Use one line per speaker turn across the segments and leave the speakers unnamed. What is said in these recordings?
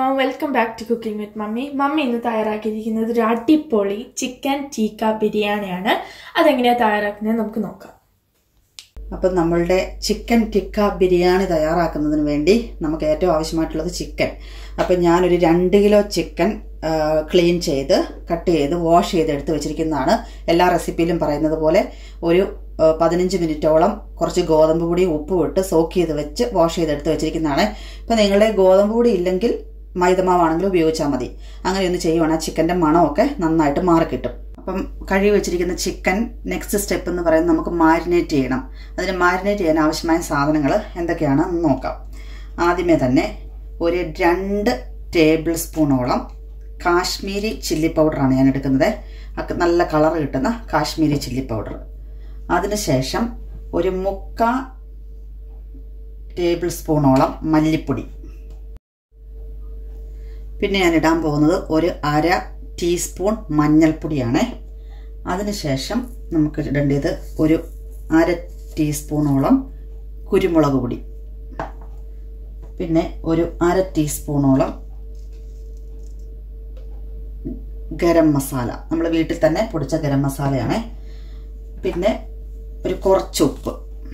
welcome back to cooking with mummy mummy ഇന്ന് തയ്യാറാക്കിയിരിക്കുന്നത് ഒരു അടിപൊളി ചിക്കൻ ടീക്ക ബിരിയാണിയാണ് അതെങ്ങനെയാണ് തയ്യാറാക്കുന്നത് നമുക്ക് നോക്കാം
അപ്പം നമ്മളുടെ ചിക്കൻ ടിക്ക ബിരിയാണി തയ്യാറാക്കുന്നതിന് വേണ്ടി നമുക്ക് ഏറ്റവും ആവശ്യമായിട്ടുള്ളത് ചിക്കൻ അപ്പം ഞാനൊരു രണ്ട് കിലോ ചിക്കൻ ക്ലീൻ ചെയ്ത് കട്ട് ചെയ്ത് വാഷ് ചെയ്ത് എടുത്ത് വെച്ചിരിക്കുന്നതാണ് എല്ലാ റെസിപ്പിയിലും പറയുന്നത് പോലെ ഒരു ആ, പതിനഞ്ച് മിനിറ്റോളം കുറച്ച് ഗോതമ്പ് പൊടി ഉപ്പ് ഇട്ട് സോക്ക് ചെയ്ത് വെച്ച് വാഷ് ചെയ്ത് എടുത്ത് വെച്ചിരിക്കുന്നതാണ് ഇപ്പം നിങ്ങളുടെ ഗോതമ്പ് പൊടി ഇല്ലെങ്കിൽ മൈദമാവാണെങ്കിൽ ഉപയോഗിച്ചാൽ മതി അങ്ങനെ ഒന്ന് ചെയ്യുവാണെങ്കിൽ ചിക്കൻ്റെ മണമൊക്കെ നന്നായിട്ട് മാറിക്കിട്ടും അപ്പം കഴുകി വെച്ചിരിക്കുന്ന ചിക്കൻ നെക്സ്റ്റ് സ്റ്റെപ്പ് എന്ന് പറയുന്നത് നമുക്ക് മാരിനേറ്റ് ചെയ്യണം അതിന് മാരിനേറ്റ് ചെയ്യാൻ ആവശ്യമായ സാധനങ്ങൾ എന്തൊക്കെയാണെന്ന് നോക്കാം ആദ്യമേ തന്നെ ഒരു രണ്ട് ടേബിൾ സ്പൂണോളം കാശ്മീരി ചില്ലി പൗഡറാണ് ഞാൻ എടുക്കുന്നത് അക്ക് നല്ല കളർ കിട്ടുന്ന കാശ്മീരി ചില്ലി പൗഡർ അതിനുശേഷം ഒരു മുക്കാ ടേബിൾ സ്പൂണോളം മല്ലിപ്പൊടി പിന്നെ ഞാൻ ഇടാൻ പോകുന്നത് ഒരു അര ടീസ്പൂൺ മഞ്ഞൾപ്പൊടിയാണ് അതിനുശേഷം നമുക്ക് ഇടേണ്ടത് ഒരു അര ടീസ്പൂണോളം കുരുമുളക് പൊടി പിന്നെ ഒരു അര ടീസ്പൂണോളം ഗരം മസാല നമ്മൾ വീട്ടിൽ തന്നെ പൊടിച്ച ഗരം മസാലയാണ് പിന്നെ ഒരു കുറച്ച് ഉപ്പ്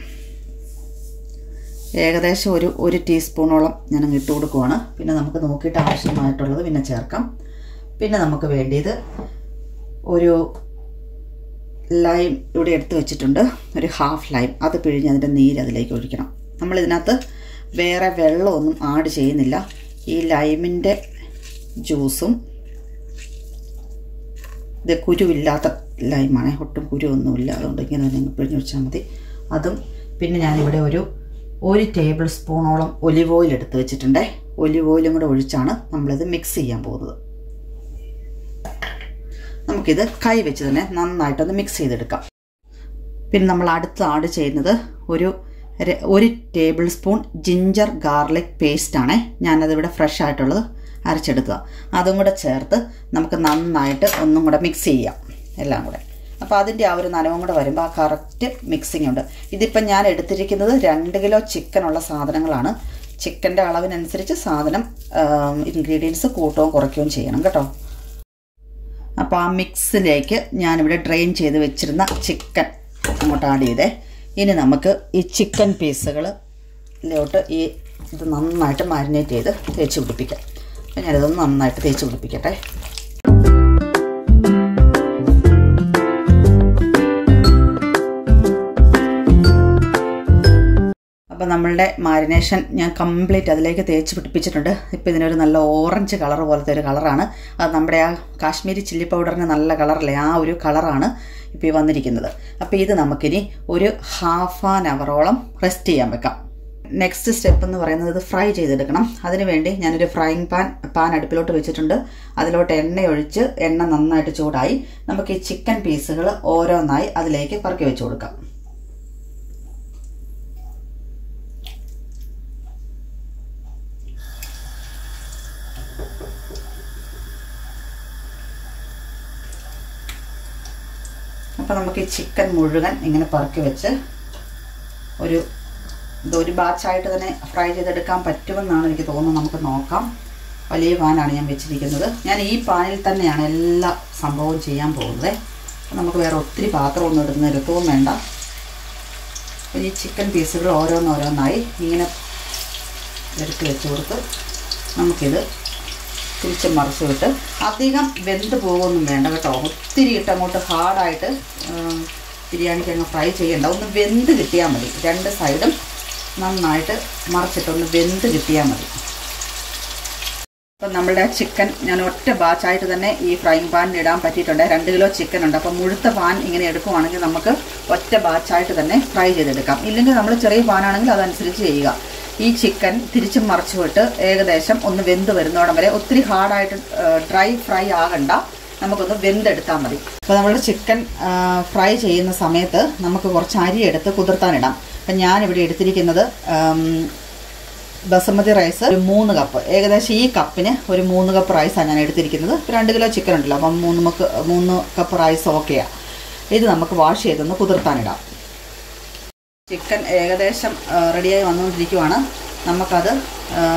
ഏകദേശം ഒരു ഒരു ടീസ്പൂണോളം ഞാൻ അങ്ങ് ഇട്ട് കൊടുക്കുവാണ് പിന്നെ നമുക്ക് നോക്കിയിട്ട് ആവശ്യമായിട്ടുള്ളത് പിന്നെ ചേർക്കാം പിന്നെ നമുക്ക് വേണ്ടിയത് ഒരു ലൈം ഇവിടെ എടുത്ത് വെച്ചിട്ടുണ്ട് ഒരു ഹാഫ് ലൈം അത് പിഴിഞ്ഞ് അതിൻ്റെ നീര് അതിലേക്ക് ഒഴിക്കണം നമ്മൾ ഇതിനകത്ത് വേറെ വെള്ളമൊന്നും ആഡ് ചെയ്യുന്നില്ല ഈ ലൈമിൻ്റെ ജ്യൂസും ഇത് കുരുവില്ലാത്ത ലൈമാണ് ഒട്ടും കുരുവൊന്നുമില്ല അതുകൊണ്ട് ഇങ്ങനെ തന്നെ പിഴിഞ്ഞ് വെച്ചാൽ മതി അതും പിന്നെ ഞാനിവിടെ ഒരു ഒരു ടേബിൾ സ്പൂണോളം ഒലിവ് ഓയിൽ എടുത്ത് വെച്ചിട്ടുണ്ട് ഒലിവ് ഓയിലും കൂടെ ഒഴിച്ചാണ് നമ്മളിത് മിക്സ് ചെയ്യാൻ പോകുന്നത് നമുക്കിത് കൈ വെച്ച് തന്നെ നന്നായിട്ടൊന്ന് മിക്സ് ചെയ്തെടുക്കാം പിന്നെ നമ്മൾ അടുത്ത് ആഡ് ചെയ്യുന്നത് ഒരു ര- ഒരു ടേബിൾ സ്പൂൺ ജിഞ്ചർ ഗാർലിക് പേസ്റ്റാണ് ഞാനതിവിടെ ഫ്രഷ് ആയിട്ടുള്ളത് അരച്ചെടുത്തത് അതും കൂടെ ചേർത്ത് നമുക്ക് നന്നായിട്ട് ഒന്നും കൂടെ മിക്സ് ചെയ്യാം എല്ലാം കൂടെ അപ്പോൾ അതിൻ്റെ ആ ഒരു നനവും കൂടെ വരുമ്പോൾ ആ കറക്റ്റ് മിക്സിംഗ് ഉണ്ട് ഇതിപ്പം ഞാൻ എടുത്തിരിക്കുന്നത് രണ്ട് കിലോ ചിക്കനുള്ള സാധനങ്ങളാണ് ചിക്കൻ്റെ അളവിനനുസരിച്ച് സാധനം ഇൻഗ്രീഡിയൻസ് കൂട്ടുകയും കുറയ്ക്കുകയും ചെയ്യണം കേട്ടോ അപ്പോൾ ആ മിക്സിലേക്ക് ഞാനിവിടെ ഡ്രെയിൻ ചെയ്ത് വെച്ചിരുന്ന ചിക്കൻ അങ്ങോട്ട് ആഡ് ചെയ്തേ ഇനി നമുക്ക് ഈ ചിക്കൻ പീസുകളിലോട്ട് ഈ ഇത് നന്നായിട്ട് മാരിനേറ്റ് ചെയ്ത് തേച്ച് പിടിപ്പിക്കാം അപ്പോൾ ഞാനിതൊന്ന് നന്നായിട്ട് തേച്ച് പിടിപ്പിക്കട്ടെ അപ്പോൾ നമ്മളുടെ മാരിനേഷൻ ഞാൻ കംപ്ലീറ്റ് അതിലേക്ക് തേച്ച് പിടിപ്പിച്ചിട്ടുണ്ട് ഇപ്പോൾ ഇതിനൊരു നല്ല ഓറഞ്ച് കളർ പോലത്തെ ഒരു കളറാണ് അത് നമ്മുടെ ആ കാശ്മീരി ചില്ലി പൗഡറിന് നല്ല കളറല്ലേ ആ ഒരു കളറാണ് ഇപ്പോൾ ഈ വന്നിരിക്കുന്നത് അപ്പോൾ ഇത് നമുക്കിനി ഒരു ഹാഫ് ആൻ അവറോളം റെസ്റ്റ് ചെയ്യാൻ വെക്കാം നെക്സ്റ്റ് സ്റ്റെപ്പ് എന്ന് പറയുന്നത് ഇത് ഫ്രൈ ചെയ്തെടുക്കണം അതിനുവേണ്ടി ഞാനൊരു ഫ്രൈങ് പാൻ പാൻ അടുപ്പിലോട്ട് വെച്ചിട്ടുണ്ട് അതിലോട്ട് എണ്ണ ഒഴിച്ച് എണ്ണ നന്നായിട്ട് ചൂടായി നമുക്ക് ഈ ചിക്കൻ പീസുകൾ ഓരോന്നായി അതിലേക്ക് പറക്കി വെച്ച് കൊടുക്കാം അപ്പോൾ നമുക്ക് ഈ ചിക്കൻ മുഴുവൻ ഇങ്ങനെ പറക്കി വെച്ച് ഒരു ഇതൊരു ബാച്ചായിട്ട് തന്നെ ഫ്രൈ ചെയ്തെടുക്കാൻ പറ്റുമെന്നാണ് എനിക്ക് തോന്നുന്നത് നമുക്ക് നോക്കാം വലിയ പാനാണ് ഞാൻ വെച്ചിരിക്കുന്നത് ഞാൻ ഈ പാനിൽ തന്നെയാണ് എല്ലാ സംഭവവും ചെയ്യാൻ പോകുന്നത് അപ്പോൾ നമുക്ക് വേറെ ഒത്തിരി പാത്രമൊന്നും ഇടുന്ന എടുത്തവും വേണ്ട അപ്പോൾ ഈ ചിക്കൻ പീസുകൾ ഓരോന്നോരോന്നായി ഇങ്ങനെ എടുത്ത് വെച്ച് കൊടുത്ത് നമുക്കിത് തിരിച്ച് മറിച്ച് വിട്ട് അധികം വെന്ത് പോകുമൊന്നും വേണ്ട കേട്ടോ ഒത്തിരി ഇട്ട് അങ്ങോട്ട് ഹാർഡായിട്ട് ബിരിയാണിക്ക് അങ്ങ് ഫ്രൈ ചെയ്യണ്ട ഒന്ന് വെന്ത് കിട്ടിയാൽ മതി രണ്ട് സൈഡും നന്നായിട്ട് മറിച്ചിട്ടൊന്ന് വെന്ത് കിട്ടിയാൽ മതി അപ്പം നമ്മുടെ ചിക്കൻ ഞാൻ ഒറ്റ ബാച്ചായിട്ട് തന്നെ ഈ ഫ്രൈങ് പാനിൽ ഇടാൻ പറ്റിയിട്ടുണ്ട് രണ്ട് കിലോ ചിക്കൻ ഉണ്ട് അപ്പം മുഴുത്ത പാൻ ഇങ്ങനെ എടുക്കുവാണെങ്കിൽ നമുക്ക് ഒറ്റ ബാച്ചായിട്ട് തന്നെ ഫ്രൈ ചെയ്തെടുക്കാം ഇല്ലെങ്കിൽ നമ്മൾ ചെറിയ പാനാണെങ്കിൽ അതനുസരിച്ച് ചെയ്യുക ഈ ചിക്കൻ തിരിച്ചും മറിച്ചു വിട്ട് ഏകദേശം ഒന്ന് വെന്ത് വരുന്നോടം വരെ ഒത്തിരി ഹാർഡായിട്ട് ഡ്രൈ ഫ്രൈ ആകണ്ട നമുക്കൊന്ന് വെന്തെടുത്താൽ മതി അപ്പോൾ നമ്മൾ ചിക്കൻ ഫ്രൈ ചെയ്യുന്ന സമയത്ത് നമുക്ക് കുറച്ച് അരി എടുത്ത് കുതിർത്താനിടാം അപ്പം ഞാനിവിടെ എടുത്തിരിക്കുന്നത് ആം, ബസുമതി റൈസ് ഒരു മൂന്ന് കപ്പ് ഏകദേശം ഈ കപ്പിന് ഒരു മൂന്ന് കപ്പ് റൈസാണ് ഞാൻ എടുത്തിരിക്കുന്നത് ഇപ്പം രണ്ട് കിലോ ചിക്കൻ ഉണ്ടല്ലോ അപ്പം മൂന്ന് മക്ക് മൂന്ന് കപ്പ് റൈസ് ഓക്കെയാണ് ഇത് നമുക്ക് വാഷ് ചെയ്തൊന്ന് കുതിർത്താനിടാം ചിക്കൻ ഏകദേശം റെഡിയായി വന്നുകൊണ്ടിരിക്കുവാണ് നമുക്കത് ആം,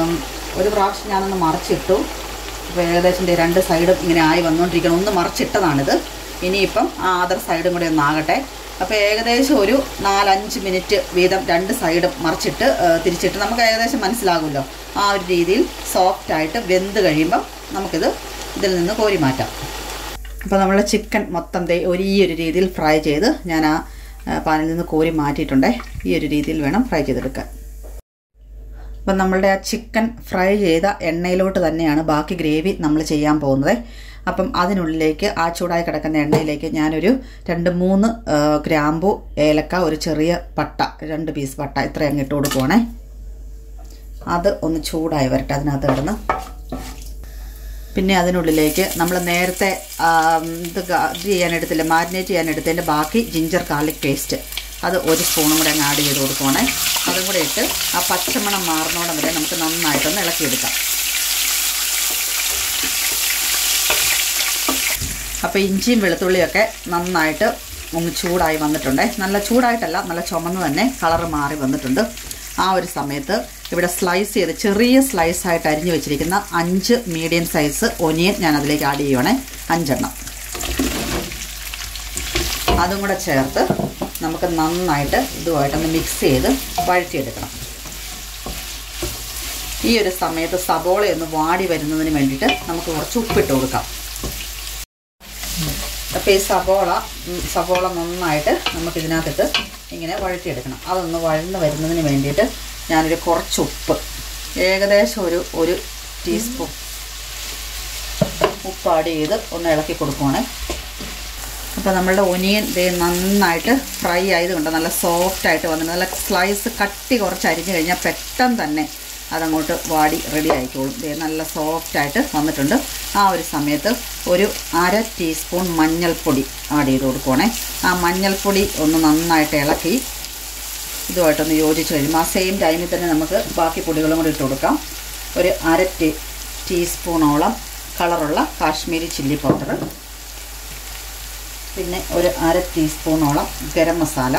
ഒരു പ്രാവശ്യം ഞാനൊന്ന് മറിച്ചിട്ടു അപ്പോൾ ഏകദേശം ദേ രണ്ട് സൈഡും ഇങ്ങനെ ആയി വന്നുകൊണ്ടിരിക്കണം ഒന്ന് മറിച്ചിട്ടതാണിത് ഇനിയിപ്പം ആ അതർ സൈഡും കൂടി ഒന്നാകട്ടെ അപ്പോൾ ഏകദേശം ഒരു നാലഞ്ച് മിനിറ്റ് വീതം രണ്ട് സൈഡും മറിച്ചിട്ട് ആ, തിരിച്ചിട്ട് നമുക്ക് ഏകദേശം മനസ്സിലാകുമല്ലോ ആ ഒരു രീതിയിൽ സോഫ്റ്റായിട്ട് വെന്ത് കഴിയുമ്പം നമുക്കിത് ഇതിൽ നിന്ന് കോരി മാറ്റാം അപ്പോൾ നമ്മൾ ചിക്കൻ മൊത്തം ദേ ഒരു ഈ ഒരു രീതിയിൽ ഫ്രൈ ചെയ്ത് ഞാൻ ആ ആ, പാനിൽ നിന്ന് കോരി മാറ്റിയിട്ടുണ്ട് ഈ ഒരു രീതിയിൽ വേണം ഫ്രൈ ചെയ്തെടുക്കാൻ അപ്പം നമ്മളുടെ ആ ചിക്കൻ ഫ്രൈ ചെയ്ത എണ്ണയിലോട്ട് തന്നെയാണ് ബാക്കി ഗ്രേവി നമ്മൾ ചെയ്യാൻ പോകുന്നത് അപ്പം അതിനുള്ളിലേക്ക് ആ ചൂടായി കിടക്കുന്ന എണ്ണയിലേക്ക് ഞാനൊരു രണ്ട് മൂന്ന് ആ, ഗ്രാമ്പു ഏലക്ക ഒരു ചെറിയ പട്ട രണ്ട് പീസ് പട്ട ഇത്ര അങ്ങ് ഇട്ട് കൊടുക്കുവാണേ അത് ഒന്ന് ചൂടായി വരട്ടെ അതിനകത്ത് കിടന്ന് പിന്നെ അതിനുള്ളിലേക്ക് നമ്മൾ നേരത്തെ ആ, ഇത് ഗ- ഇത് ചെയ്യാൻ എടുത്തില്ല മാരിനേറ്റ് ചെയ്യാൻ എടുത്തതിൻ്റെ ബാക്കി ജിഞ്ചർ ഗാർലിക് പേസ്റ്റ് അത് ഒരു സ്പൂണും കൂടെ അങ്ങ് ആഡ് ചെയ്ത് കൊടുക്കുവാണേ അതും കൂടെ ഇട്ട് ആ പച്ചമണം മാറുന്നോടം വരെ നമുക്ക് നന്നായിട്ടൊന്ന് ഇളക്കിയെടുക്കാം അപ്പോൾ ഇഞ്ചിയും വെളുത്തുള്ളിയൊക്കെ നന്നായിട്ട് ഒന്ന് ചൂടായി വന്നിട്ടുണ്ട് നല്ല ചൂടായിട്ടല്ല നല്ല ചുമന്ന് തന്നെ കളറ് മാറി വന്നിട്ടുണ്ട് ആ ഒരു സമയത്ത് ഇവിടെ സ്ലൈസ് ചെയ്ത് ചെറിയ സ്ലൈസ് ആയിട്ട് അരിഞ്ഞു വെച്ചിരിക്കുന്ന അഞ്ച് മീഡിയം സൈസ് ഒനിയൻ ഞാൻ അതിലേക്ക് ആഡ് ചെയ്യുവാണേ അഞ്ചെണ്ണം അതും കൂടെ ചേർത്ത് നമുക്ക് നന്നായിട്ട് ഇതുമായിട്ടൊന്ന് മിക്സ് ചെയ്ത് വഴറ്റിയെടുക്കണം ഈ ഒരു സമയത്ത് സബോള ഒന്ന് വാടി വരുന്നതിന് വേണ്ടിയിട്ട് നമുക്ക് കുറച്ച് ഉപ്പിട്ട് കൊടുക്കാം അപ്പോൾ ഈ സവോള ഉം, സവോള നന്നായിട്ട് നമുക്ക് ഇതിനകത്തിട്ട് ഇങ്ങനെ വഴറ്റിയെടുക്കണം അതൊന്ന് വഴന്ന് വരുന്നതിന് വേണ്ടിയിട്ട് ഞാനൊരു കുറച്ച് ഉപ്പ് ഏകദേശം ഒരു ഒരു ടീസ്പൂൺ ഉപ്പ് ആഡ് ചെയ്ത് ഒന്ന് ഇളക്കി കൊടുക്കുവാണേ അപ്പോൾ നമ്മളുടെ ഒനിയൻ ദേ നന്നായിട്ട് ഫ്രൈ ആയതുകൊണ്ട് നല്ല സോഫ്റ്റ് ആയിട്ട് വന്നിട്ട് നല്ല സ്ലൈസ് കട്ടി കുറച്ച് അരിഞ്ഞു കഴിഞ്ഞാൽ പെട്ടെന്ന് തന്നെ അതങ്ങോട്ട് വാടി റെഡി ആയിക്കോളും ദേ നല്ല സോഫ്റ്റ് ആയിട്ട് വന്നിട്ടുണ്ട് ആ ഒരു സമയത്ത് ഒരു അര ടീസ്പൂൺ മഞ്ഞൾപ്പൊടി ആഡ് ചെയ്ത് കൊടുക്കുവാണേ ആ മഞ്ഞൾപ്പൊടി ഒന്ന് നന്നായിട്ട് ഇളക്കി ഇതുമായിട്ടൊന്ന് യോജിച്ച് കഴിയുമ്പോൾ ആ സെയിം ടൈമിൽ തന്നെ നമുക്ക് ബാക്കി പൊടികളും കൂടി ഇട്ട് കൊടുക്കാം ഒരു അര ടീ ടീസ്പൂണോളം കളറുള്ള കാശ്മീരി ചില്ലി പൗഡർ പിന്നെ ഒരു അര ടീസ്പൂണോളം ഗരം മസാല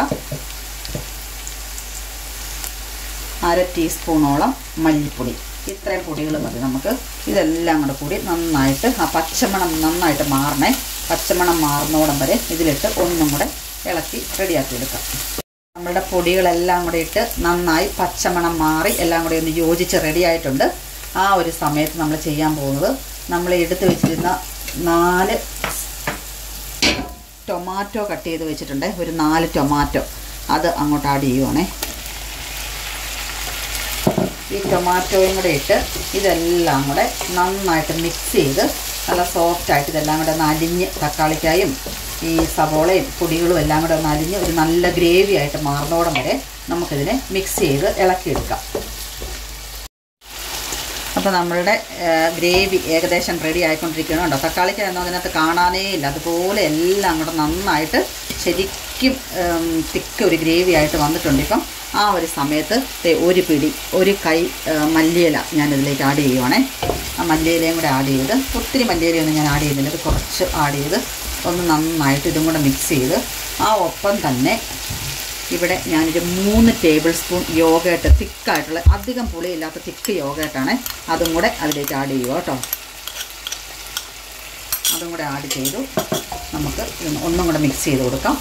അര ടീസ്പൂണോളം മല്ലിപ്പൊടി ഇത്രയും പൊടികൾ മതി നമുക്ക് ഇതെല്ലാം കൂടെ കൂടി നന്നായിട്ട് ആ പച്ചമണം നന്നായിട്ട് മാറണേ പച്ചമണം മാറുന്നോടം വരെ ഇതിലിട്ട് ഒന്നും കൂടെ ഇളക്കി റെഡിയാക്കി എടുക്കാം നമ്മളുടെ പൊടികളെല്ലാം കൂടെ ഇട്ട് നന്നായി പച്ചമണം മാറി എല്ലാം കൂടെ ഒന്ന് യോജിച്ച് റെഡിയായിട്ടുണ്ട് ആ ഒരു സമയത്ത് നമ്മൾ ചെയ്യാൻ പോകുന്നത് നമ്മൾ എടുത്ത് വെച്ചിരുന്ന നാല് ടൊമാറ്റോ കട്ട് ചെയ്ത് വെച്ചിട്ടുണ്ട് ഒരു നാല് ടൊമാറ്റോ അത് അങ്ങോട്ട് ആഡ് ചെയ്യുവാണേ ഈ ടൊമാറ്റോയും കൂടെ ഇട്ട് ഇതെല്ലാം കൂടെ നന്നായിട്ട് മിക്സ് ചെയ്ത് നല്ല സോഫ്റ്റായിട്ട് ഇതെല്ലാം കൂടെ ഒന്ന് അലിഞ്ഞ് തക്കാളിക്കായും ഈ സവോളയും പൊടികളും എല്ലാം കൂടെ ഒന്ന് അലിഞ്ഞ് ഒരു നല്ല ഗ്രേവി ആയിട്ട് മാറുന്നോടം വരെ നമുക്കിതിനെ മിക്സ് ചെയ്ത് ഇളക്കിയെടുക്കാം അപ്പോൾ നമ്മളുടെ ഗ്രേവി ഏകദേശം റെഡി ആയിക്കൊണ്ടിരിക്കുകയാണ് കേട്ടോ തക്കാളിക്ക് ഒന്നും അതിനകത്ത് കാണാനേ ഇല്ല അതുപോലെ എല്ലാം കൂടെ നന്നായിട്ട് ശരിക്കും തിക്ക് ഒരു ഗ്രേവി ആയിട്ട് വന്നിട്ടുണ്ട് ഇപ്പം ആ ഒരു സമയത്ത് ദേ ഒരു പിടി ഒരു കൈ ആ, മല്ലിയില ഞാനിതിലേക്ക് ആഡ് ചെയ്യുവാണേ ആ മല്ലിയിലയും കൂടെ ആഡ് ചെയ്ത് ഒത്തിരി മല്ലിയിലയൊന്നും ഞാൻ ആഡ് ചെയ്യുന്നില്ല ഇത് കുറച്ച് ആഡ് ചെയ്ത് ഒന്ന് നന്നായിട്ട് ഇതും കൂടെ മിക്സ് ചെയ്ത് ആ ഒപ്പം തന്നെ ഇവിടെ ഞാനൊരു മൂന്ന് ടേബിൾ സ്പൂൺ യോഗേട്ട് തിക്കായിട്ടുള്ള അധികം പുളിയില്ലാത്ത തിക്ക് യോഗേട്ടാണ് അതും കൂടെ അതിലേക്ക് ആഡ് ചെയ്യുക കേട്ടോ അതും കൂടെ ആഡ് ചെയ്തു നമുക്ക് ഇതൊന്ന് ഒന്നും കൂടെ മിക്സ് ചെയ്ത് കൊടുക്കാം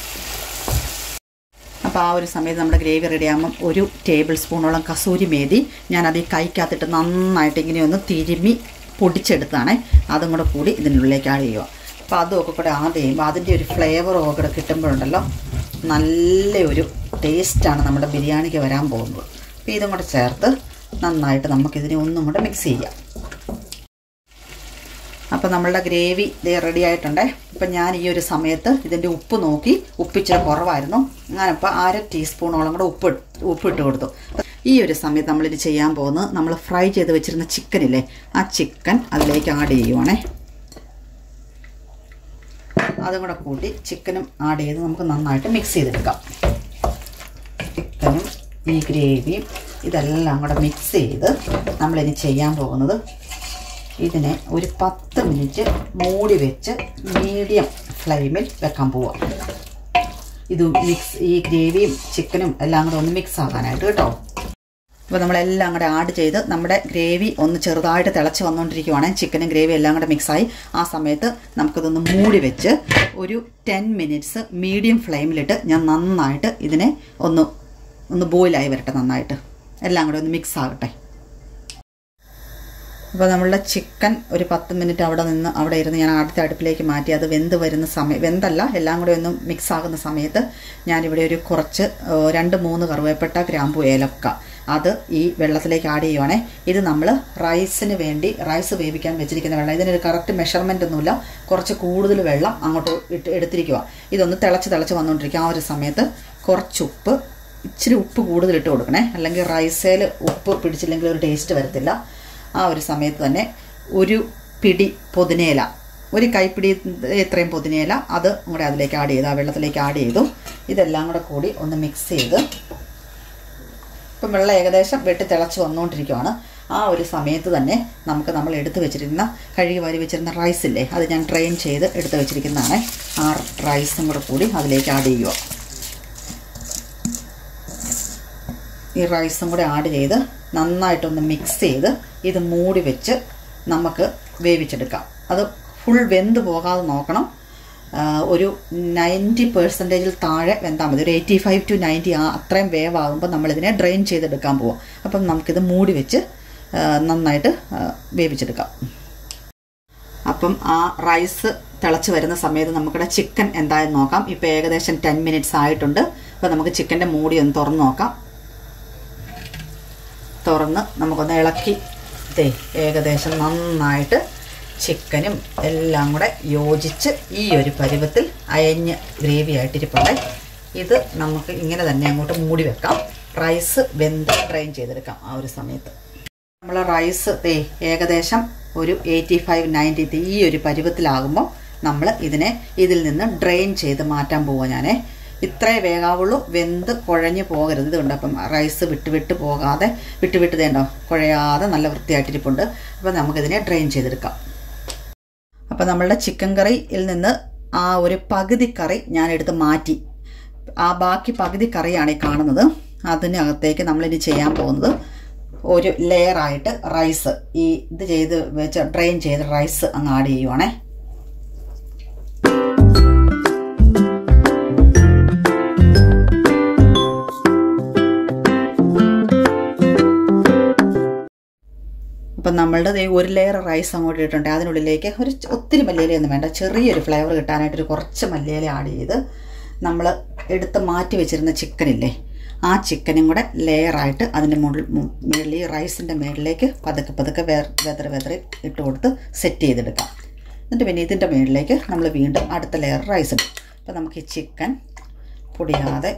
അപ്പോൾ ആ ഒരു സമയത്ത് നമ്മുടെ ഗ്രേവി റെഡി ആകുമ്പം ഒരു ടേബിൾ സ്പൂണോളം കസൂരി മേതി ഞാൻ അത് ഈ കൈക്കകത്തിട്ട് നന്നായിട്ട് ഇങ്ങനെ ഒന്ന് തിരുമ്മി പൊടിച്ചെടുത്താണ് അതും കൂടെ കൂടി ഇതിനുള്ളിലേക്ക് ആഡ് ചെയ്യുക അപ്പോൾ അതും ഒക്കെ കൂടെ ആഡ് ചെയ്യുമ്പോൾ അതിൻ്റെ ഒരു ഫ്ലേവറും ഒക്കെ കൂടെ കിട്ടുമ്പോഴുണ്ടല്ലോ നല്ല ഒരു ടേസ്റ്റാണ് നമ്മുടെ ബിരിയാണിക്ക് വരാൻ പോകുന്നത് അപ്പോൾ ഇതും കൂടെ ചേർത്ത് നന്നായിട്ട് നമുക്കിതിനെ ഒന്നും കൂടെ മിക്സ് ചെയ്യാം അപ്പോൾ നമ്മളുടെ ഗ്രേവി ദേ റെഡി ആയിട്ടുണ്ട് ഇപ്പം ഞാൻ ഈ ഒരു സമയത്ത് ഇതിൻ്റെ ഉപ്പ് നോക്കി ഉപ്പിച്ചിരി കുറവായിരുന്നു ഞാനിപ്പോൾ അര ടീസ്പൂണോളം കൂടെ ഉപ്പ് ഇട്ട്- ഉപ്പ് ഇട്ട് കൊടുത്തു ഈ ഒരു സമയത്ത് നമ്മളിത് ചെയ്യാൻ പോകുന്നത് നമ്മൾ ഫ്രൈ ചെയ്ത് വെച്ചിരുന്ന ചിക്കനില്ലേ ആ ചിക്കൻ അതിലേക്ക് ആഡ് ചെയ്യുവാണേ അതും കൂടെ കൂട്ടി ചിക്കനും ആഡ് ചെയ്ത് നമുക്ക് നന്നായിട്ട് മിക്സ് ചെയ്തെടുക്കാം ചിക്കനും ഈ ഗ്രേവിയും ഇതെല്ലാം കൂടെ മിക്സ് ചെയ്ത് നമ്മളിനി ചെയ്യാൻ പോകുന്നത് ഇതിനെ ഒരു പത്ത് മിനിറ്റ് മൂടി വെച്ച് മീഡിയം ഫ്ലെയിമിൽ വെക്കാൻ പോവാം ഇത് മിക്സ് ഈ ഗ്രേവിയും ചിക്കനും എല്ലാം കൂടെ ഒന്ന് മിക്സ് ആക്കാനായിട്ട് കേട്ടോ അപ്പോൾ നമ്മളെല്ലാം കൂടെ ആഡ് ചെയ്ത് നമ്മുടെ ഗ്രേവി ഒന്ന് ചെറുതായിട്ട് തിളച്ച് വന്നുകൊണ്ടിരിക്കുവാണ് ചിക്കനും ഗ്രേവി എല്ലാം കൂടെ മിക്സായി ആ സമയത്ത് നമുക്കിതൊന്ന് മൂടി വെച്ച് ഒരു ടെൻ മിനിറ്റ്സ് മീഡിയം ഫ്ലെയിമിലിട്ട് ഞാൻ നന്നായിട്ട് ഇതിനെ ഒന്ന് ഒന്ന് ബോയിലായി വരട്ടെ നന്നായിട്ട് എല്ലാം കൂടെ ഒന്ന് മിക്സ് ആകട്ടെ അപ്പോൾ നമ്മളുടെ ചിക്കൻ ഒരു പത്ത് മിനിറ്റ് അവിടെ നിന്ന് അവിടെ ഇരുന്ന് ഞാൻ അടുത്ത അടുപ്പിലേക്ക് മാറ്റി അത് വെന്ത് വരുന്ന സമയം വെന്തല്ല എല്ലാം കൂടെ ഒന്ന് മിക്സ് ആകുന്ന സമയത്ത് ഞാനിവിടെ ഒരു കുറച്ച് ഏഹ്, രണ്ട് മൂന്ന് കറുവേപ്പട്ട ഗ്രാമ്പു ഏലക്ക അത് ഈ വെള്ളത്തിലേക്ക് ആഡ് ചെയ്യുവാണേ ഇത് നമ്മൾ റൈസിന് വേണ്ടി റൈസ് വേവിക്കാൻ വെച്ചിരിക്കുന്ന വെള്ളം ഇതിനൊരു കറക്റ്റ് മെഷർമെൻ്റ് ഒന്നുമില്ല കുറച്ച് കൂടുതൽ വെള്ളം അങ്ങോട്ട് ഇട്ട് എടുത്തിരിക്കുക ഇതൊന്ന് തിളച്ച് തിളച്ച് വന്നുകൊണ്ടിരിക്കുക ആ ഒരു സമയത്ത് കുറച്ച് ഉപ്പ് ഇച്ചിരി ഉപ്പ് കൂടുതൽ ഇട്ട് കൊടുക്കണേ അല്ലെങ്കിൽ റൈസേൽ ഉപ്പ് പിടിച്ചില്ലെങ്കിൽ ഒരു ടേസ്റ്റ് വരത്തില്ല ആ ഒരു സമയത്ത് തന്നെ ഒരു പിടി പുതിനയില ഒരു കൈപ്പിടി ഇത്രയും പുതിനയില അത് കൂടെ അതിലേക്ക് ആഡ് ചെയ്തു ആ വെള്ളത്തിലേക്ക് ആഡ് ചെയ്തു ഇതെല്ലാം കൂടെ കൂടി ഒന്ന് മിക്സ് ചെയ്ത് ഇപ്പം വെള്ളം ഏകദേശം വെട്ടി തിളച്ച് വന്നുകൊണ്ടിരിക്കുവാണ് ആ ഒരു സമയത്ത് തന്നെ നമുക്ക് നമ്മൾ എടുത്തു വെച്ചിരുന്ന കഴുകി വാരി വെച്ചിരുന്ന റൈസ് ഇല്ലേ അത് ഞാൻ ട്രെയിൻ ചെയ്ത് എടുത്തു വെച്ചിരിക്കുന്നതാണ് ആ റൈസും കൂടെ കൂടി അതിലേക്ക് ആഡ് ചെയ്യുക ഈ റൈസും കൂടെ ആഡ് ചെയ്ത് നന്നായിട്ടൊന്ന് മിക്സ് ചെയ്ത് ഇത് മൂടി വെച്ച് നമുക്ക് വേവിച്ചെടുക്കാം അത് ഫുൾ വെന്ത് പോകാതെ നോക്കണം ആ, ഒരു നയൻറ്റി പെർസെൻറ്റേജിൽ താഴെ വെന്താൽ മതി ഒരു എയ്റ്റി ഫൈവ് ടു നയൻറ്റി ആ അത്രയും വേവാകുമ്പോൾ നമ്മളിതിനെ ഡ്രെയിൻ ചെയ്തെടുക്കാൻ പോവാം അപ്പം നമുക്കിത് മൂടി വെച്ച് ആ, നന്നായിട്ട് ആ, വേവിച്ചെടുക്കാം അപ്പം ആ റൈസ് തിളച്ച് വരുന്ന സമയത്ത് നമുക്കിവിടെ ചിക്കൻ എന്തായെന്ന് നോക്കാം ഇപ്പോൾ ഏകദേശം ടെൻ മിനിറ്റ്സ് ആയിട്ടുണ്ട് അപ്പോൾ നമുക്ക് ചിക്കൻ്റെ മൂടി ഒന്ന് തുറന്ന് നോക്കാം തുറന്ന് നമുക്കൊന്ന് ഇളക്കി ദേ ഏകദേശം നന്നായിട്ട് ചിക്കനും എല്ലാം കൂടെ യോജിച്ച് ഈ ഒരു പരുവത്തിൽ അയഞ്ഞ് ഗ്രേവി ആയിട്ടിരിപ്പുണ്ട് ഇത് നമുക്ക് ഇങ്ങനെ തന്നെ അങ്ങോട്ട് മൂടി വെക്കാം റൈസ് വെന്ത് ഡ്രെയിൻ ചെയ്തെടുക്കാം ആ ഒരു സമയത്ത് നമ്മൾ റൈസ് ദേ ഏകദേശം ഒരു എയ്റ്റി ഫൈവ് നയൻറ്റി ഈ ഒരു പരുവത്തിലാകുമ്പോൾ നമ്മൾ ഇതിനെ ഇതിൽ നിന്ന് ഡ്രെയിൻ ചെയ്ത് മാറ്റാൻ പോവുക ഞാനേ ഇത്രേ വേഗാവുള്ളൂ വെന്ത് കുഴഞ്ഞു പോകരുത് ഇതുണ്ട് അപ്പം റൈസ് വിട്ട് വിട്ട് പോകാതെ വിട്ട് വിട്ട് തേണ്ടോ കുഴയാതെ നല്ല വൃത്തിയായിട്ടിരിപ്പുണ്ട് അപ്പം നമുക്കിതിനെ ഡ്രെയിൻ ചെയ്തെടുക്കാം അപ്പം നമ്മളുടെ ചിക്കൻ കറിയിൽ നിന്ന് ആ ഒരു പകുതി കറി ഞാൻ എടുത്ത് മാറ്റി ആ ബാക്കി പകുതി കറിയാണ് ഈ കാണുന്നത് അതിനകത്തേക്ക് നമ്മളിനി ചെയ്യാൻ പോകുന്നത് ഒരു ലെയറായിട്ട് റൈസ് ഈ ഇത് ചെയ്ത് വെച്ച് ഡ്രെയിൻ ചെയ്ത് റൈസ് അങ്ങ് ആഡ് ചെയ്യുവാണേ അപ്പം നമ്മളുടെ ദേ ഒരു ലെയർ റൈസ് അങ്ങോട്ട് ഇട്ടിട്ടുണ്ട് അതിനുള്ളിലേക്ക് ഒരു ച- ഒത്തിരി മല്ലിയിലയൊന്നും വേണ്ട ചെറിയൊരു ഫ്ലേവർ കിട്ടാനായിട്ടൊരു കുറച്ച് മല്ലിയില ആഡ് ചെയ്ത് നമ്മൾ എടുത്ത് മാറ്റി വെച്ചിരുന്ന ചിക്കനില്ലേ ആ ചിക്കനും കൂടെ ലെയറായിട്ട് അതിൻ്റെ മുകളിൽ മു- മുകളിൽ ഈ റൈസിൻ്റെ മുകളിലേക്ക് പതുക്കെ പതുക്കെ വേ വെതറി വെതറി ഇട്ട് കൊടുത്ത് സെറ്റ് ചെയ്തെടുക്കാം എന്നിട്ട് പിന്നെ ഇതിൻ്റെ മുകളിലേക്ക് നമ്മൾ വീണ്ടും അടുത്ത ലെയർ റൈസ് ഇടും അപ്പോൾ നമുക്ക് ഈ ചിക്കൻ പൊടിയാതെ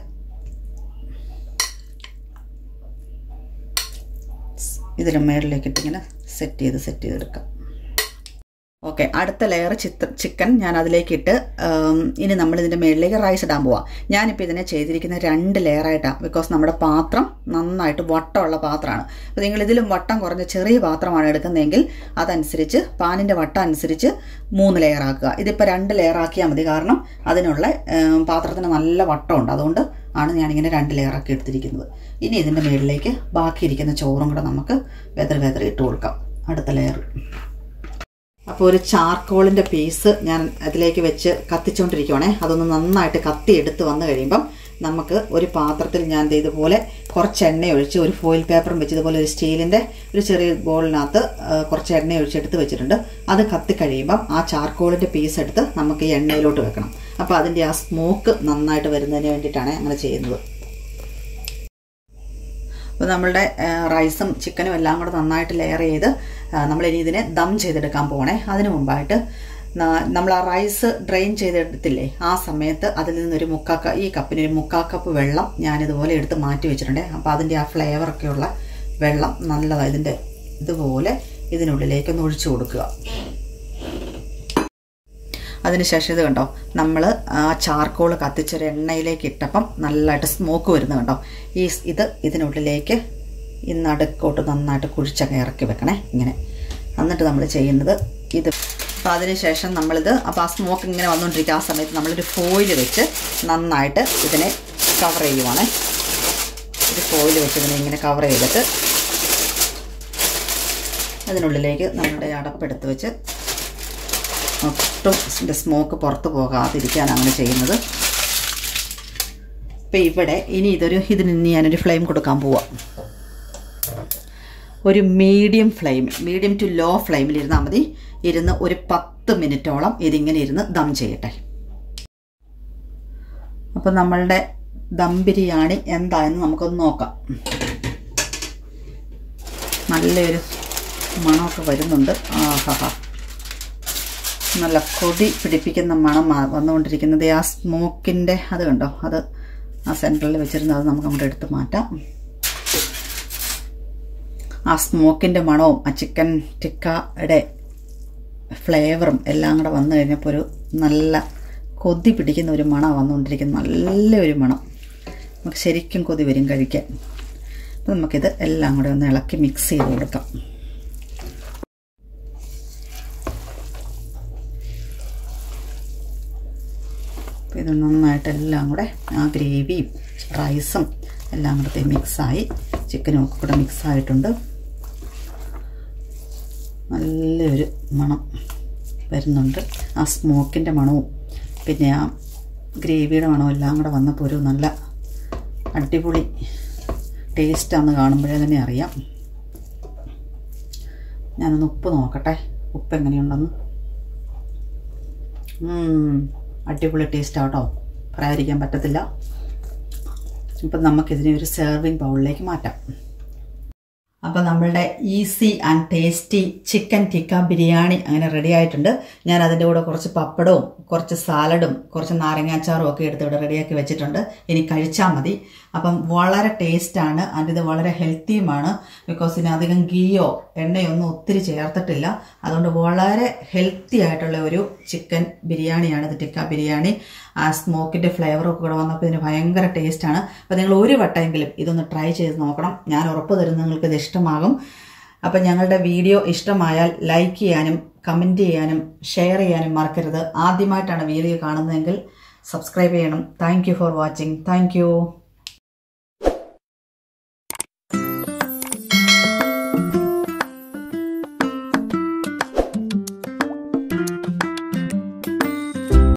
ഇതിന് മേളിലേക്കിട്ട് ഇങ്ങനെ സെറ്റ് ചെയ്ത് സെറ്റ് ചെയ്തെടുക്കാം ഓക്കെ അടുത്ത ലെയർ ചിത്ര ചിക്കൻ ഞാൻ അതിലേക്കിട്ട് ഉം, ഇനി നമ്മൾ ഇതിൻ്റെ മേളിലേക്ക് റൈസ് ഇടാൻ പോവാം ഞാനിപ്പോൾ ഇതിനെ ചെയ്തിരിക്കുന്ന രണ്ട് ലെയറായിട്ടാണ് ബിക്കോസ് നമ്മുടെ പാത്രം നന്നായിട്ട് വട്ടമുള്ള പാത്രമാണ് അപ്പോൾ നിങ്ങൾ ഇതിലും വട്ടം കുറഞ്ഞ ചെറിയ പാത്രമാണ് എടുക്കുന്നതെങ്കിൽ അതനുസരിച്ച് പാനിൻ്റെ വട്ടം അനുസരിച്ച് മൂന്ന് ലെയർ ആക്കുക ഇതിപ്പോൾ രണ്ട് ലെയർ ആക്കിയാൽ മതി കാരണം അതിനുള്ള ഉം, പാത്രത്തിന് നല്ല വട്ടമുണ്ട് അതുകൊണ്ട് ആണ് ഞാനിങ്ങനെ രണ്ട് ലെയറാക്കി എടുത്തിരിക്കുന്നത് ഇനി ഇതിൻ്റെ മുകളിലേക്ക് ബാക്കിയിരിക്കുന്ന ചോറും കൂടെ നമുക്ക് വെതറി വെതറി ഇട്ട് കൊടുക്കാം അടുത്ത ലെയർ അപ്പോൾ ഒരു ചാർക്കോളിൻ്റെ പീസ് ഞാൻ അതിലേക്ക് വെച്ച് കത്തിച്ചുകൊണ്ടിരിക്കുവാണേ അതൊന്ന് നന്നായിട്ട് കത്തി എടുത്ത് വന്നു കഴിയുമ്പം നമുക്ക് ഒരു പാത്രത്തിൽ ഞാൻ ദേ ഇതുപോലെ കുറച്ച് എണ്ണ ഒഴിച്ച് ഒരു ഫോയിൽ പേപ്പറും വെച്ച് ഇതുപോലെ ഒരു സ്റ്റീലിൻ്റെ ഒരു ചെറിയ ബോളിനകത്ത് ആ, കുറച്ച് എണ്ണ ഒഴിച്ച് എടുത്ത് വെച്ചിട്ടുണ്ട് അത് കത്തി കഴിയുമ്പം ആ ചാർക്കോളിൻ്റെ പീസ് എടുത്ത് നമുക്ക് ഈ എണ്ണയിലോട്ട് വെക്കണം അപ്പോൾ അതിൻ്റെ ആ സ്മോക്ക് നന്നായിട്ട് വരുന്നതിന് വേണ്ടിയിട്ടാണ് അങ്ങനെ ചെയ്യുന്നത് അപ്പോൾ നമ്മളുടെ ആ, റൈസും ചിക്കനും എല്ലാം കൂടെ നന്നായിട്ട് ലെയർ ചെയ്ത് ആ, നമ്മളിനി ഇതിനെ ദം ചെയ്തെടുക്കാൻ പോകണേ അതിനു മുമ്പായിട്ട് ന- നമ്മൾ ആ റൈസ് ഡ്രെയിൻ ചെയ്തെടുത്തില്ലേ ആ സമയത്ത് അതിൽ നിന്നൊരു മുക്കാ ക- ഈ കപ്പിന് ഒരു മുക്കാ കപ്പ് വെള്ളം ഞാനിതുപോലെ എടുത്ത് മാറ്റി വെച്ചിട്ടുണ്ട് അപ്പോൾ അതിൻ്റെ ആ ഫ്ലേവറൊക്കെയുള്ള വെള്ളം നല്ലതാണ് ഇതിൻ്റെ ഇതുപോലെ ഇതിനുള്ളിലേക്ക് ഒന്ന് ഒഴിച്ചു കൊടുക്കുക അതിനുശേഷം ഇത് കണ്ടോ നമ്മൾ ആ ചാർക്കോൾ കത്തിച്ചൊരു എണ്ണയിലേക്ക് ഇട്ടപ്പം നല്ലതായിട്ട് സ്മോക്ക് വരുന്നത് കണ്ടോ ഈ സ് ഇത് ഇതിനുള്ളിലേക്ക് ഈ നടുക്കോട്ട് നന്നായിട്ട് കുഴിച്ചൊക്കെ ഇറക്കി വെക്കണേ ഇങ്ങനെ എന്നിട്ട് നമ്മൾ ചെയ്യുന്നത് ഇത് അപ്പോൾ അതിനുശേഷം നമ്മളിത് അപ്പോൾ ആ സ്മോക്ക് ഇങ്ങനെ വന്നുകൊണ്ടിരിക്കുക ആ സമയത്ത് നമ്മളൊരു ഫോയിൽ വെച്ച് നന്നായിട്ട് ഇതിനെ കവർ ചെയ്യുവാണേ ഇത് കുറച്ച് ഫോയിൽ വെച്ച് ഇതിനെ ഇങ്ങനെ കവർ ചെയ്തിട്ട് അതിനുള്ളിലേക്ക് നമ്മുടെ അടപ്പെടുത്ത് വെച്ച് ഒട്ടും ഇതിൻ്റെ സ്മോക്ക് പുറത്ത് പോകാതിരിക്കാനാണ് അങ്ങനെ ചെയ്യുന്നത് അപ്പം ഇവിടെ ഇനി ഇതൊരു ഇതിന് ഇനി ഞാനൊരു ഫ്ലെയിം കൊടുക്കാൻ പോവാം ഒരു medium flame medium to low ഫ്ലെയിമിൽ ഇരുന്നാൽ മതി ഇരുന്ന് ഒരു പത്ത് മിനിറ്റോളം ഇതിങ്ങനെ ഇരുന്ന് ദം ചെയ്യട്ടെ അപ്പം നമ്മളുടെ ദം ബിരിയാണി എന്തായെന്ന് നമുക്കൊന്ന് നോക്കാം നല്ലൊരു മണമൊക്കെ വരുന്നുണ്ട് ആഹാ നല്ല കൊതി പിടിപ്പിക്കുന്ന മണം ആ- വന്നുകൊണ്ടിരിക്കുന്നത് ആ സ്മോക്കിൻ്റെ അത് കണ്ടോ അത് ആ സെൻറ്ററിൽ വെച്ചിരുന്നത് അത് നമുക്ക് അങ്ങോട്ട് എടുത്ത് മാറ്റാം ആ സ്മോക്കിൻ്റെ മണവും ആ ചിക്കൻ ടിക്കയുടെ ഫ്ലേവറും എല്ലാം കൂടെ വന്നു കഴിഞ്ഞപ്പോൾ ഒരു നല്ല കൊതി പിടിക്കുന്ന ഒരു മണം വന്നുകൊണ്ടിരിക്കുന്ന നല്ലൊരു മണം നമുക്ക് ശരിക്കും കൊതി വരും കഴിക്കാൻ അപ്പം നമുക്കിത് എല്ലാം കൂടെ ഒന്ന് ഇളക്കി മിക്സ് ചെയ്ത് കൊടുക്കാം അപ്പോൾ ഇത് നന്നായിട്ട് എല്ലാം കൂടെ ആ ഗ്രേവിയും റൈസും എല്ലാം കൂടെ മിക്സായി ചിക്കനും ഒക്കെ കൂടെ മിക്സ് ആയിട്ടുണ്ട് നല്ലൊരു മണം വരുന്നുണ്ട് ആ സ്മോക്കിൻ്റെ മണവും പിന്നെ ആ ഗ്രേവിയുടെ മണവും എല്ലാം കൂടെ വന്നപ്പോൾ ഒരു നല്ല അടിപൊളി ടേസ്റ്റാന്ന് കാണുമ്പോഴേ തന്നെ അറിയാം ഞാനൊന്ന് ഉപ്പ് നോക്കട്ടെ ഉപ്പ് എങ്ങനെയുണ്ടെന്ന് ഉം, അടിപൊളി ടേസ്റ്റ് ആട്ടോ പറയാതിരിക്കാൻ പറ്റത്തില്ല ഇപ്പം നമുക്കിതിനെ ഒരു സെർവിങ് ബൗളിലേക്ക് മാറ്റാം അപ്പോൾ നമ്മളുടെ easy and tasty chicken tikka biryani അങ്ങനെ റെഡി ആയിട്ടുണ്ട് ഞാൻ അതിൻ്റെ കൂടെ കുറച്ച് പപ്പടവും കുറച്ച് സാലഡും കുറച്ച് നാരങ്ങാച്ചാറും ഒക്കെ എടുത്ത് ഇവിടെ റെഡിയാക്കി വെച്ചിട്ടുണ്ട് ഇനി കഴിച്ചാൽ മതി അപ്പം വളരെ ടേസ്റ്റാണ് ആൻഡ് ഇത് വളരെ ഹെൽത്തിയുമാണ് ബിക്കോസ് ഇതിന് അധികം ഗീയോ എണ്ണയൊന്നും ഒത്തിരി ചേർത്തിട്ടില്ല അതുകൊണ്ട് വളരെ ഹെൽത്തി ആയിട്ടുള്ള ഒരു ചിക്കൻ ബിരിയാണിയാണ് ഇത് ടിക്ക ബിരിയാണി ആ സ്മോക്കിൻ്റെ ഫ്ലേവറൊക്കെ കൂടെ വന്നപ്പോൾ ഇതിന് ഭയങ്കര ടേസ്റ്റാണ് അപ്പോൾ നിങ്ങൾ ഒരു വട്ടമെങ്കിലും ഇതൊന്ന് ട്രൈ ചെയ്ത് നോക്കണം ഞാൻ ഉറപ്പ് തരുന്നു നിങ്ങൾക്ക് ഇത് ഇഷ്ടമാകും അപ്പം ഞങ്ങളുടെ വീഡിയോ ഇഷ്ടമായാൽ ലൈക്ക് ചെയ്യാനും കമൻറ്റ് ചെയ്യാനും ഷെയർ ചെയ്യാനും മറക്കരുത് ആദ്യമായിട്ടാണ് വീഡിയോ കാണുന്നതെങ്കിൽ സബ്സ്ക്രൈബ് ചെയ്യണം താങ്ക് ഫോർ വാച്ചിങ് താങ്ക്